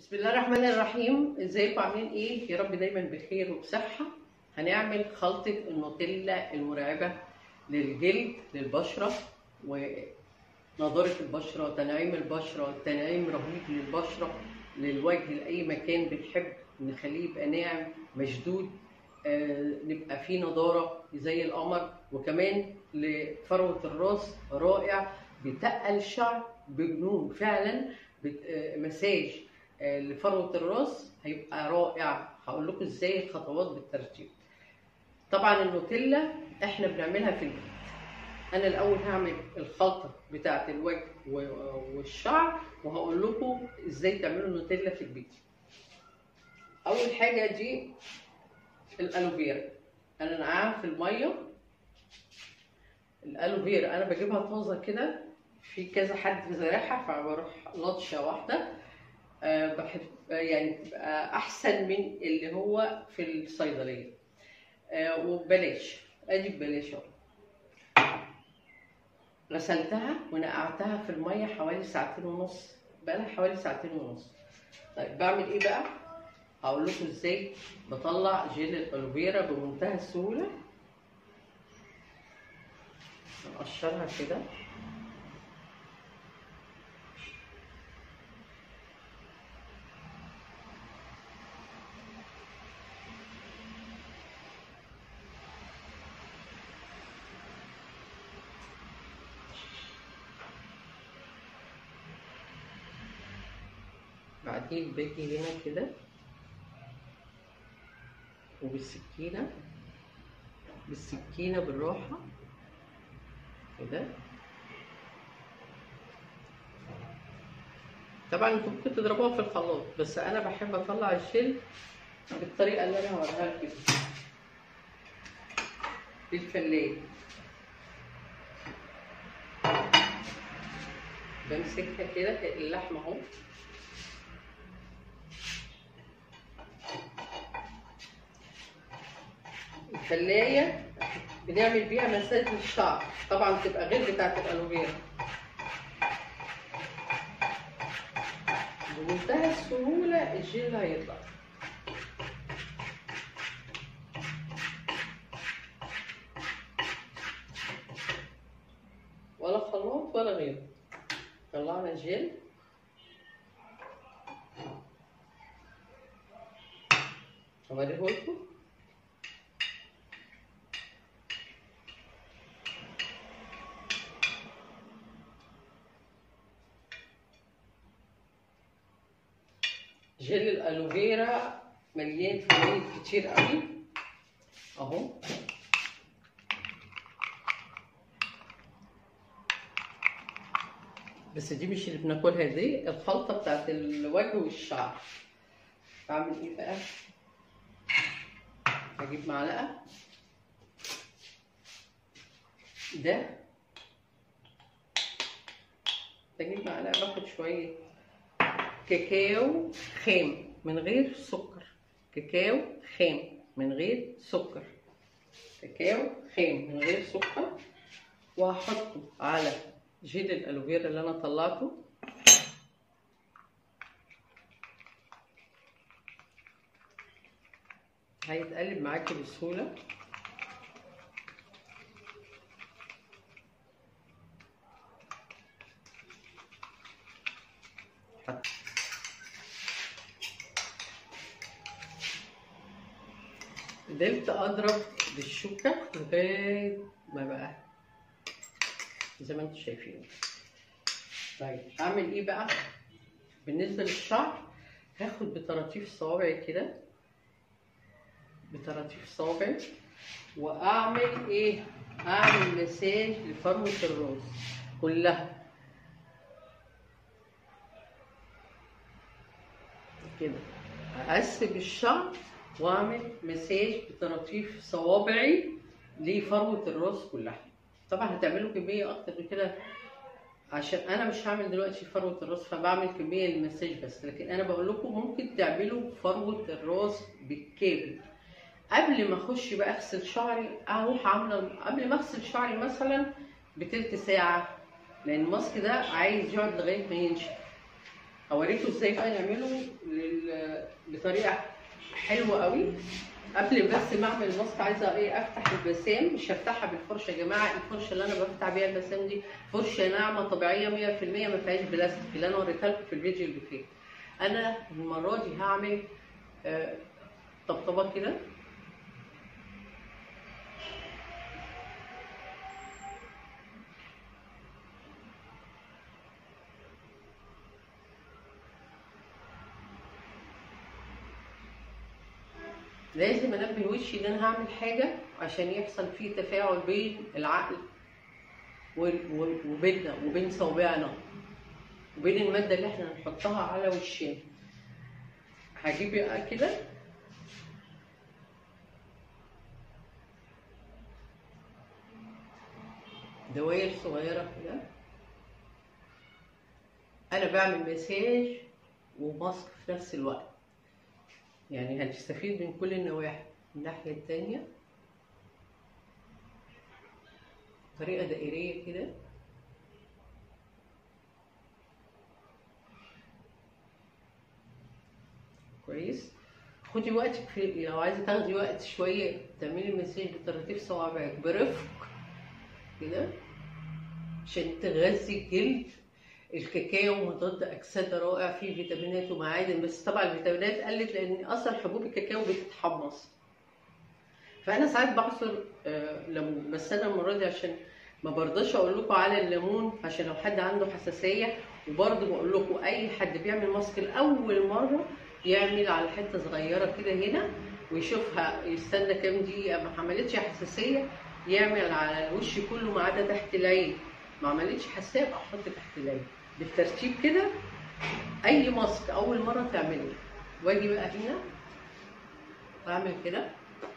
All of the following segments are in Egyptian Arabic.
بسم الله الرحمن الرحيم ازيكم عاملين ايه يا رب دايما بخير وبصحه هنعمل خلطه النوتيلا المرعبه للجلد للبشره ونضاره البشره تنعيم البشره تنعيم رهيب للبشره للوجه لاي مكان بنحب نخليه يبقى ناعم مشدود آه نبقى فيه نضاره زي القمر وكمان لفروه الراس رائع بيتقل الشعر بجنون فعلا بت- آه، مساج آه، لفروه الراس هيبقى رائع هقول لكم ازاي الخطوات بالترتيب طبعا النوتيلا احنا بنعملها في البيت انا الاول هعمل الخلطه بتاعه الوجه و- والشعر وهقول لكم ازاي تعملوا النوتيلا في البيت اول حاجه دي الالوفيرا انا نقعها في الميه الالوفيرا انا بجيبها طازه كده في كذا حد زارعها فبروح لطشه واحده آه، بحب يعني بتبقى احسن من اللي هو في الصيدليه آه، وببلاش ادي ببلاش اهو غسلتها ونقعتها في الميه حوالي ساعتين ونص بقالها حوالي ساعتين ونص طيب بعمل ايه بقى هقول لكم ازاي بطلع جيل الالوفيرا بمنتهى السهوله نقشرها كده بعدين باجي هنا كده وبالسكينة بالسكينة بالراحة كده طبعا انتوا ممكن تضربوها في الخلاط بس انا بحب اطلع الجل بالطريقة اللي انا هوريها لكم بالفلاية بمسكها كده اللحمة اهو الفلاية بنعمل بيها مساج للشعر طبعا تبقى غير بتاعت الالوفيرا بمنتهى السهولة الجل هيطلع ولا خلاط ولا غيره طلعنا الجل هوريه لكم جل الالوفيرا مليان فوائد كتير قوي اهو بس دي مش اللي بناكلها دي الخلطه بتاعت الوجه والشعر بعمل ايه بقى هجيب معلقه ده بجيب معلقه باخد شويه كاكاو خام من غير سكر كاكاو خام من غير سكر كاكاو خام من غير سكر وهحطه على جيل الالوفيرا اللي انا طلعته هيتقلب معاكي بسهوله حط فضلت اضرب بالشوكه لغايه ما بقى زي ما انتم شايفين طيب اعمل ايه بقى بالنسبه للشعر هاخد بطراطيف صوابعي كده بطراطيف صوابعي واعمل ايه اعمل مساج لفروه الراس كلها كده اقسم الشعر واعمل مساج بطراطيف صوابعي لفروه الراس كلها طبعا هتعملوا كميه اكتر من كده عشان انا مش هعمل دلوقتي فروه الراس فبعمل كميه للمساج بس لكن انا بقول لكم ممكن تعملوا فروه الراس بالكامل قبل ما اخش بقى اغسل شعري اروح عامله قبل ما اغسل شعري مثلا بتلت ساعه لان الماسك ده عايز يقعد لغايه ما ينشف هوريكم ازاي بقى نعمله لل- بطريقه حلوه قوي قبل بس ما اعمل الماسك عايزه ايه افتح البسام مش هفتحها بالفرشه يا جماعه الفرشه اللي انا بفتح بيها البسام دي فرشه ناعمه طبيعيه 100% ما فيهاش بلاستيك اللي انا وريتها لكم في الفيديو اللي فات انا المره دي هعمل آه، طبطبه كده لازم انبه وشي ان انا هعمل حاجه عشان يحصل فيه تفاعل بين العقل وال- وال- وبيننا وبين صوابعنا وبين الماده اللي احنا هنحطها على وشنا هجيب بقى كده دواير صغيره كده انا بعمل مساج وماسك في نفس الوقت يعني هنستفيد من كل النواحي من الناحية التانية طريقة دائرية كده كويس خدي وقتك في لو عايزة تاخدي وقت شوية تعملي المساج بطراطيف صوابعك برفق كده عشان تغذي الجلد الكاكاو مضاد اكسده رائع فيه فيتامينات ومعادن بس طبعا الفيتامينات قلت لان اصلا حبوب الكاكاو بتتحمص فانا ساعات بعصر آه، ليمون بس انا المره دي عشان ما برضاش اقول لكم على الليمون عشان لو حد عنده حساسيه وبرضه بقول لكم اي حد بيعمل ماسك لاول مره يعمل على حته صغيره كده هنا ويشوفها يستنى كام دقيقه ما عملتش حساسيه يعمل على الوش كله ما عدا تحت العين ما عملتش حساسيه يبقى احط تحت العين بالترتيب كده اي ماسك اول مره تعمله واجي بقى هنا اعمل كده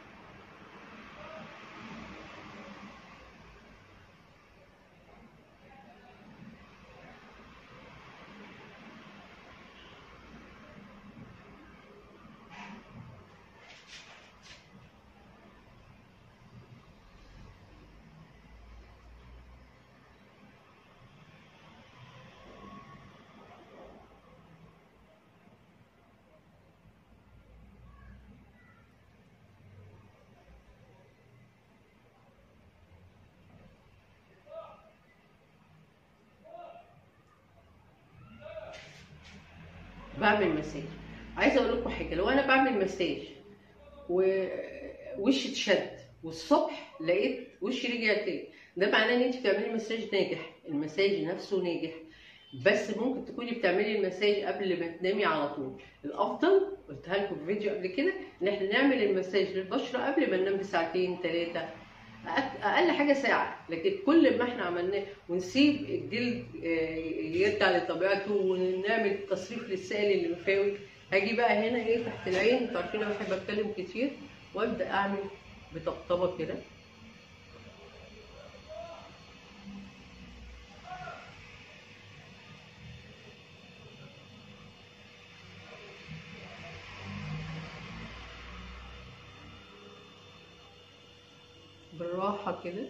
بعمل مساج عايزه اقول لكم حاجه لو انا بعمل مساج ووشي اتشد والصبح لقيت وشي رجع تاني ده معناه ان انت بتعملي مساج ناجح المساج نفسه ناجح بس ممكن تكوني بتعملي المساج قبل ما تنامي على طول الافضل قلتها لكم في فيديو قبل كده ان احنا نعمل المساج للبشره قبل ما ننام بساعتين ثلاثه اقل حاجه ساعه لكن كل ما احنا عملناه ونسيب الجلد آه، يرجع لطبيعته ونعمل تصريف للسائل الليمفاوي هاجي بقى هنا ايه تحت العين انتوا عارفين انا بحب اتكلم كتير وابدا اعمل بطبطبه كده بالراحه كده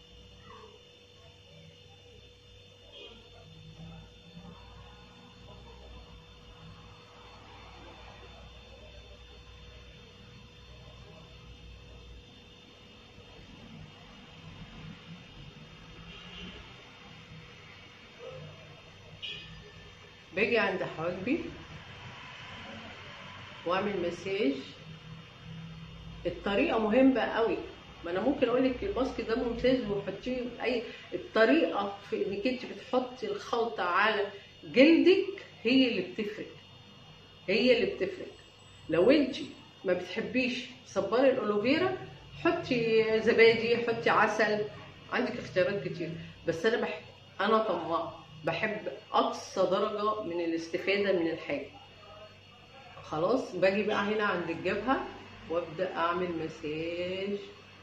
باجي عند حواجبي واعمل مساج الطريقه مهمه قوي ما انا ممكن اقول لك الماسك ده ممتاز وحطيه اي الطريقه في انك انت بتحطي الخلطه على جلدك هي اللي بتفرق هي اللي بتفرق لو انت ما بتحبيش صباري الالوفيرا حطي زبادي حطي عسل عندك اختيارات كتير بس انا بحب انا طماع بحب اقصى درجه من الاستفاده من الحاجه خلاص باجي بقى هنا عند الجبهه وابدا اعمل مساج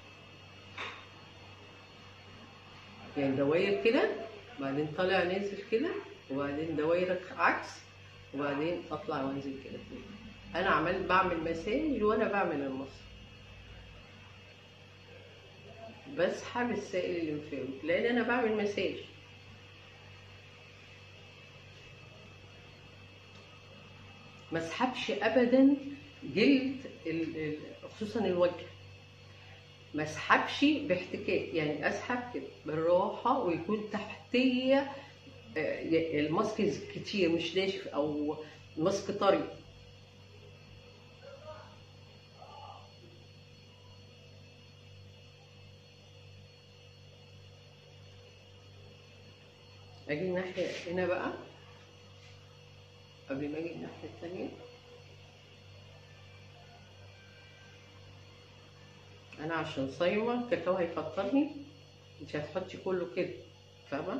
يعني دواير كده بعدين طالع نازل كده وبعدين دواير عكس وبعدين اطلع وانزل كده انا عمال بعمل مساج وانا بعمل المصر بسحب السائل الليمفاوي لان انا بعمل مساج ما اسحبش ابدا جلد ال- ال- خصوصا الوجه ما اسحبش باحتكاك يعني اسحب كده بالراحه ويكون تحتيه آه، الماسك كتير مش ناشف او ماسك طري اجي الناحيه هنا بقى قبل ما اجي الناحيه التانيه انا عشان صايمه الكاكاو هيفطرني انت هتحطي كله كده فاهمه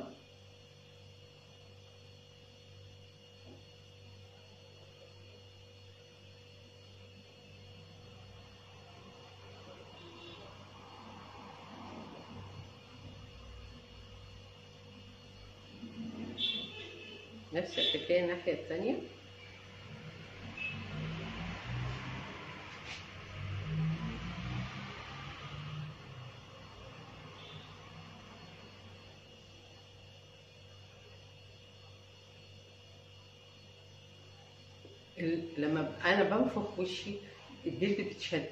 نفس الحكايه الناحيه التانيه ال- لما ب- انا بنفخ وشي الجلد بتشد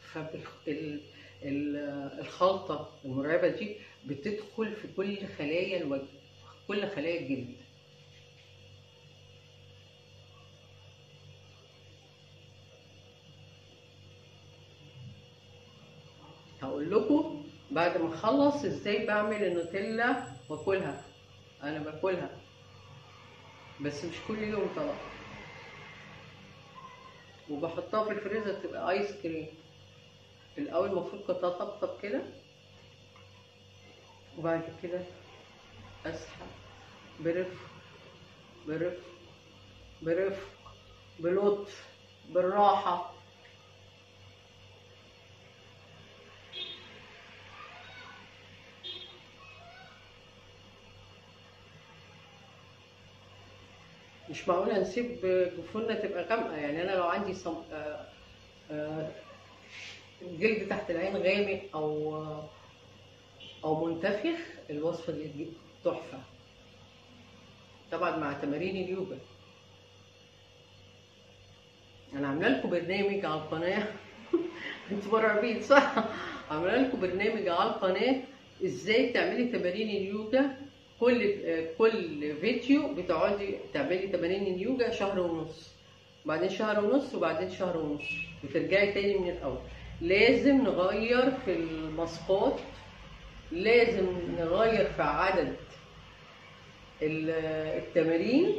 فالخلطه المرعبه دي بتدخل في كل خلايا الوجه كل خلايا الجلد هقول لكم بعد ما اخلص ازاي بعمل النوتيلا واكلها انا باكلها بس مش كل يوم طبعا وبحطها في الفريزر تبقى ايس كريم الاول المفروض كنت اطبطب كده وبعد كده اسحب برفق برفق برفق بلطف بالراحه مش معقولة نسيب جفوننا تبقى غامقة يعني أنا لو عندي صم... آه، آه، جلد تحت العين غامق أو أو منتفخ الوصفة دي تجيب تحفة طبعا مع تمارين اليوجا أنا عاملة لكم برنامج على القناة انتوا مرعبين صح؟ عاملة لكم برنامج على القناة ازاي تعملي تمارين اليوجا كل كل فيديو بتقعدي تعملي تمارين اليوجا شهر ونص وبعدين شهر ونص وبعدين شهر ونص وترجعي تاني من الاول لازم نغير في الماسكات لازم نغير في عدد ال- التمارين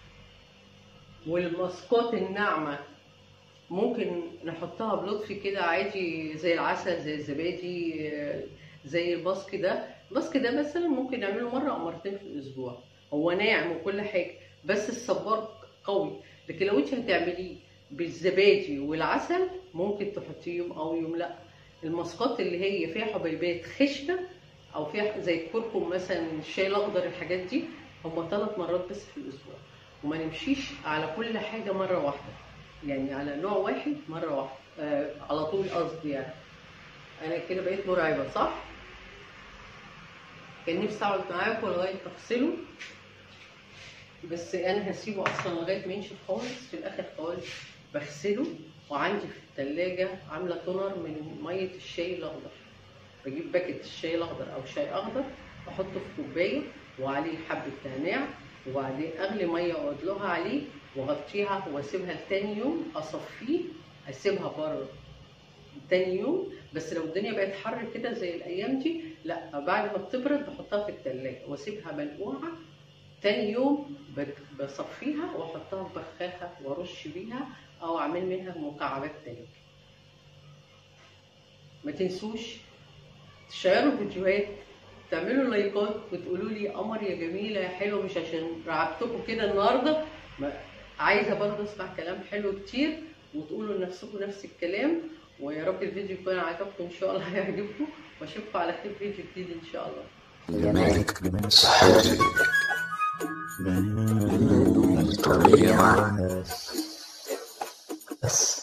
والماسكات الناعمه ممكن نحطها بلطف كده عادي زي العسل زي الزبادي آه، زي الباسك ده الباسك ده مثلا ممكن نعمله مره او مرتين في الاسبوع هو ناعم وكل حاجه بس الصبار قوي لكن لو انت هتعمليه بالزبادي والعسل ممكن تحطيه يوم او يوم لا الماسكات اللي هي فيها حبيبات خشنه او فيها زي الكركم مثلا الشاي الاخضر الحاجات دي هما ثلاث مرات بس في الاسبوع وما نمشيش على كل حاجه مره واحده يعني على نوع واحد مره واحده آه على طول قصدي يعني انا كده بقيت مرعبه صح كان نفسي اقعد معاكم لغايه ما اغسله بس انا هسيبه اصلا لغايه ما ينشف خالص في الاخر خالص بغسله وعندي في التلاجة عامله تونر من ميه الشاي الاخضر بجيب باكت الشاي الاخضر او شاي اخضر احطه في كوبايه وعليه حبه نعناع وبعدين اغلي ميه وادلقها عليه واغطيها واسيبها لتاني يوم اصفيه اسيبها بره تاني يوم بس لو الدنيا بقت حر كده زي الايام دي لا بعد ما بتبرد بحطها في التلاجة واسيبها منقوعه تاني يوم بت- بصفيها واحطها في بخاخه وارش بيها او اعمل منها مكعبات تلج ما تنسوش تشيروا الفيديوهات تعملوا لايكات وتقولوا لي قمر يا جميله يا حلو مش عشان رعبتكم كده النهارده ما- عايزه برضه اسمع كلام حلو كتير وتقولوا لنفسكم نفس الكلام ويا رب الفيديو يكون عجبكم ان شاء الله هيعجبكم واشوفكم على خير فيديو جديد ان شاء الله جمالك جمال صحتك من الطبيعة بس